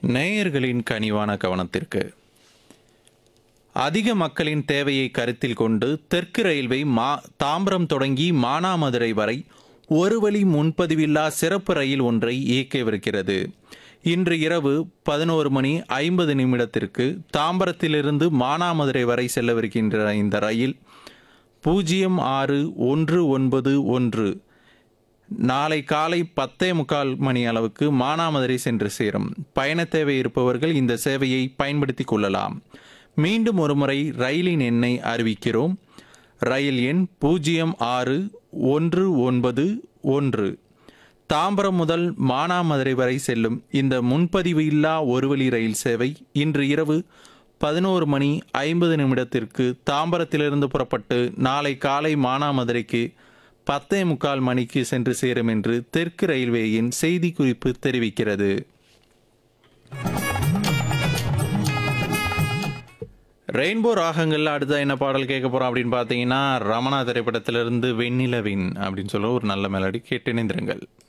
நேயர்களின் கனிவான கவனத்திற்கு அதிக மக்களின் தேவையை கருத்தில் கொண்டு தெற்கு ரயில்வே மா தாம்பரம் தொடங்கி மானாமதுரை வரை ஒரு வழி முன்பதிவில்லா சிறப்பு ரயில் ஒன்றை இயக்கவிருக்கிறது இன்று இரவு பதினோரு மணி ஐம்பது நிமிடத்திற்கு தாம்பரத்திலிருந்து மானாமதுரை வரை செல்லவிருக்கின்ற இந்த ரயில் பூஜ்ஜியம் ஆறு ஒன்று ஒன்பது ஒன்று நாளை காலை பத்தே முக்கால் மணி அளவுக்கு மானாமதுரை சென்று சேரும் பயண தேவை இருப்பவர்கள் இந்த சேவையை பயன்படுத்திக் கொள்ளலாம் மீண்டும் ஒருமுறை ரயிலின் எண்ணை அறிவிக்கிறோம் ரயில் எண் பூஜ்ஜியம் ஆறு ஒன்று ஒன்பது ஒன்று தாம்பரம் முதல் மானாமதுரை வரை செல்லும் இந்த முன்பதிவு இல்லா ஒருவழி ரயில் சேவை இன்று இரவு பதினோரு மணி ஐம்பது நிமிடத்திற்கு தாம்பரத்திலிருந்து புறப்பட்டு நாளை காலை மானாமதுரைக்கு பத்தே முக்கால் மணிக்கு சென்று சேரும் என்று தெற்கு ரயில்வேயின் செய்திக்குறிப்பு தெரிவிக்கிறது ரெயின்போ ராகங்கள்ல அடுத்த என்ன பாடல் கேட்க போறோம் அப்படின்னு பார்த்தீங்கன்னா ரமணா திரைப்படத்திலிருந்து வெண்ணிலவின் அப்படின்னு சொல்ல ஒரு நல்ல மெலடி கேட்டு இணைந்திருங்கள்